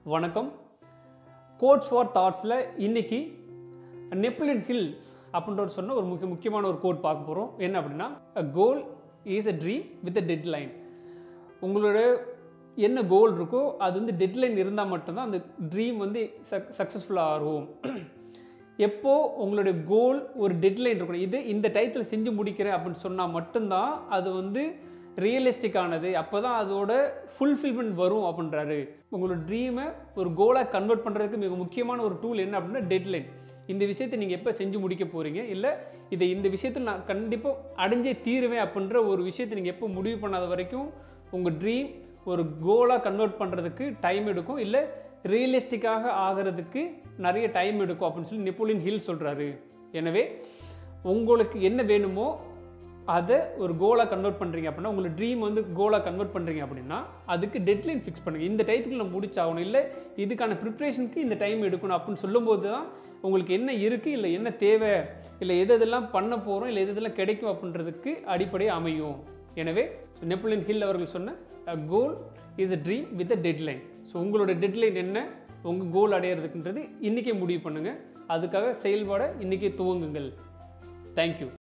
வணக்கம் quotes for தாட்ஸில் இன்னைக்கு நெப்பலியன் hill அப்படின்றவர் சொன்ன ஒரு முக்கிய முக்கியமான ஒரு கோட் பார்க்க போகிறோம் என்ன அப்படின்னா a goal is a dream with a deadline உங்களோட என்ன கோல் இருக்கோ அது வந்து டெட்லைன் இருந்தால் மட்டும்தான் அந்த ட்ரீம் வந்து சக் சக்ஸஸ்ஃபுல்லாக ஆகும் எப்போ உங்களுடைய கோல் ஒரு டெட்லைன் இருக்கணும் இது இந்த டயத்தில் செஞ்சு முடிக்கிறேன் அப்படின்னு சொன்னால் மட்டும்தான் அது வந்து ரியலிஸ்டிக் ஆனது அப்போ தான் அதோட ஃபுல்ஃபில்மெண்ட் வரும் அப்படின்றாரு உங்களோட ட்ரீமை ஒரு கோலாக கன்வெர்ட் பண்ணுறதுக்கு மிக முக்கியமான ஒரு டூல் என்ன அப்படின்னா டெட்லைன் இந்த விஷயத்தை நீங்கள் எப்போ செஞ்சு முடிக்க போகிறீங்க இல்லை இதை இந்த விஷயத்தில் நான் கண்டிப்பாக அடைஞ்சே தீருவேன் அப்படின்ற ஒரு விஷயத்தை நீங்கள் எப்போ முடிவு பண்ணாத வரைக்கும் உங்கள் ட்ரீம் ஒரு கோலாக கன்வெர்ட் பண்ணுறதுக்கு டைம் எடுக்கும் இல்லை ரியலிஸ்டிக்காக ஆகிறதுக்கு நிறைய டைம் எடுக்கும் அப்படின்னு சொல்லி நெப்போலியன் ஹில் சொல்கிறாரு எனவே உங்களுக்கு என்ன வேணுமோ அதை ஒரு கோலாக கன்வெர்ட் பண்ணுறீங்க அப்படின்னா உங்களோட ட்ரீம் வந்து கோலாக கன்வெர்ட் பண்ணுறீங்க அப்படின்னா அதுக்கு டெட்லைன் ஃபிக்ஸ் பண்ணுங்கள் இந்த டயத்துக்கு நான் முடிச்சாகணும் இல்லை இதுக்கான ப்ரிப்ரேஷனுக்கு இந்த டைம் எடுக்கணும் அப்படின்னு சொல்லும்போது தான் உங்களுக்கு என்ன இருக்குது இல்லை என்ன தேவை இல்லை எது எதெல்லாம் பண்ண போகிறோம் இல்லை எது எதெல்லாம் கிடைக்கும் அப்படின்றதுக்கு அடிப்படை அமையும் எனவே நெப்போலியன் ஹில் அவர்கள் சொன்ன goal is a dream with a deadline so உங்களோட டெட்லைன் என்ன உங்கள் கோல் அடையிறதுக்குன்றது இன்றைக்கே முடிவு பண்ணுங்கள் அதுக்காக செயல்பட இன்றைக்கே துவங்குங்கள் தேங்க்யூ